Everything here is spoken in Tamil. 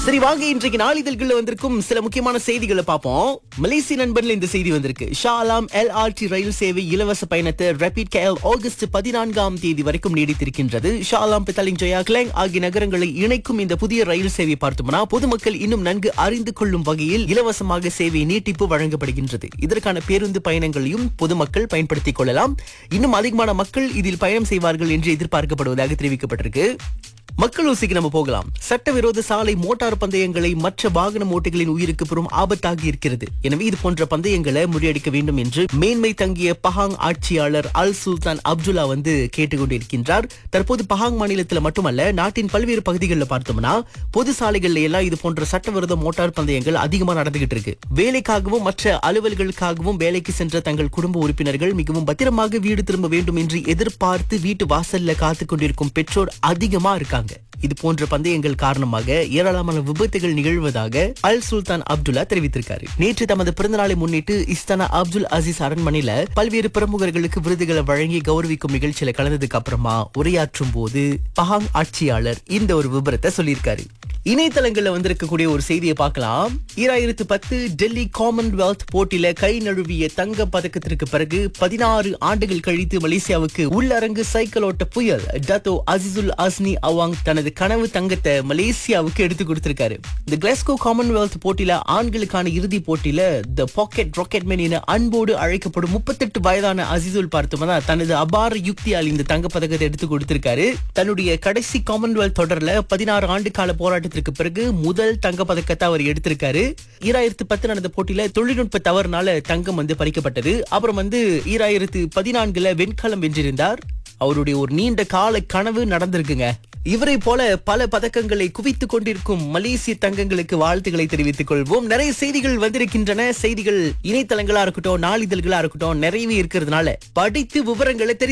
சரி வாங்க இன்றைக்கு நாளிதழ்கள்ல வந்திருக்கும் சில முக்கியமான செய்திகளை பார்ப்போம் மலேசிய நண்பன்ல இந்த செய்தி வந்திருக்கு ஷாலாம் எல்ஆர்டி ரயில் சேவை இலவச பயணத்தை ரேபிட் கேஎல் ஆகஸ்ட் பதினான்காம் தேதி வரைக்கும் நீடித்திருக்கின்றது ஷாலாம் பித்தாலிங் ஜோயா கிளாங் ஆகிய நகரங்களை இணைக்கும் இந்த புதிய ரயில் சேவை பார்த்தோம்னா பொதுமக்கள் இன்னும் நன்கு அறிந்து கொள்ளும் வகையில் இலவசமாக சேவை நீட்டிப்பு வழங்கப்படுகின்றது இதற்கான பேருந்து பயணங்களையும் பொதுமக்கள் பயன்படுத்திக் கொள்ளலாம் இன்னும் அதிகமான மக்கள் இதில் பயணம் செய்வார்கள் என்று எதிர்பார்க்கப்படுவதாக தெரிவிக்கப்பட்டிருக்கு மக்கள் ஊசிக்கு நம்ம போகலாம் சட்டவிரோத சாலை மோட்டார் பந்தயங்களை மற்ற வாகன ஓட்டிகளின் உயிருக்கு பெரும் ஆபத்தாகி இருக்கிறது எனவே இது போன்ற பந்தயங்களை முறியடிக்க வேண்டும் என்று மேன்மை தங்கிய பஹாங் ஆட்சியாளர் அல் சுல்தான் அப்துல்லா வந்து கேட்டுக்கொண்டிருக்கின்றார் தற்போது பஹாங் மாநிலத்தில் மட்டுமல்ல நாட்டின் பல்வேறு பகுதிகளில் பார்த்தோம்னா பொது சாலைகள்ல எல்லாம் இது போன்ற சட்டவிரோத மோட்டார் பந்தயங்கள் அதிகமா நடந்துகிட்டு இருக்கு வேலைக்காகவும் மற்ற அலுவல்களுக்காகவும் வேலைக்கு சென்ற தங்கள் குடும்ப உறுப்பினர்கள் மிகவும் பத்திரமாக வீடு திரும்ப வேண்டும் என்று எதிர்பார்த்து வீட்டு வாசல்ல காத்து கொண்டிருக்கும் பெற்றோர் அதிகமா இருக்காங்க இது போன்ற பந்தயங்கள் காரணமாக ஏராளமான விபத்துகள் நிகழ்வதாக அல் சுல்தான் அப்துல்லா தெரிவித்திருக்காரு நேற்று தமது பிறந்தநாளை முன்னிட்டு இஸ்தானா அப்துல் அசீஸ் அரண்மனையில பல்வேறு பிரமுகர்களுக்கு விருதுகளை வழங்கி கௌரவிக்கும் நிகழ்ச்சியில கலந்ததுக்கு அப்புறமா உரையாற்றும் போது பஹாங் ஆட்சியாளர் இந்த ஒரு விபரத்தை சொல்லியிருக்காரு இணையதளங்கள்ல வந்திருக்கக்கூடிய ஒரு செய்தியை பார்க்கலாம் ஈராயிரத்து பத்து டெல்லி காமன்வெல்த் போட்டியில கை நழுவிய தங்க பதக்கத்திற்கு பிறகு பதினாறு ஆண்டுகள் கழித்து மலேசியாவுக்கு உள்ளரங்கு சைக்கிள் ஓட்ட புயல் டத்தோ அசிசுல் அஸ்னி அவாங் தனது கனவு தங்கத்தை மலேசியாவுக்கு எடுத்து கொடுத்திருக்காரு இந்த கிளாஸ்கோ காமன்வெல்த் போட்டியில ஆண்களுக்கான இறுதி போட்டியில த பாக்கெட் ராக்கெட் மேன் என அன்போடு அழைக்கப்படும் முப்பத்தெட்டு வயதான அசிசுல் பார்த்தோம்னா தனது அபார யுக்தியால் இந்த தங்க பதக்கத்தை எடுத்து கொடுத்திருக்காரு தன்னுடைய கடைசி காமன்வெல்த் தொடர்ல பதினாறு ஆண்டு கால போராட்டத்திற்கு பிறகு முதல் தங்க பதக்கத்தை அவர் எடுத்திருக்காரு ஈராயிரத்து பத்து நடந்த போட்டியில தொழில்நுட்ப தவறுனால தங்கம் வந்து பறிக்கப்பட்டது அப்புறம் வந்து ஈராயிரத்து பதினான்குல வெண்கலம் வென்றிருந்தார் அவருடைய ஒரு நீண்ட கால கனவு நடந்திருக்குங்க இவரை போல பல பதக்கங்களை குவித்துக் கொண்டிருக்கும் மலேசிய தங்கங்களுக்கு வாழ்த்துக்களை தெரிவித்துக் கொள்வோம் நிறைய செய்திகள் வந்திருக்கின்றன செய்திகள் இணையதளங்களா இருக்கட்டும் நாளிதழ்களா இருக்கட்டும் நிறையவே இருக்கிறதுனால படித்து விவரங்களை தெரிந்து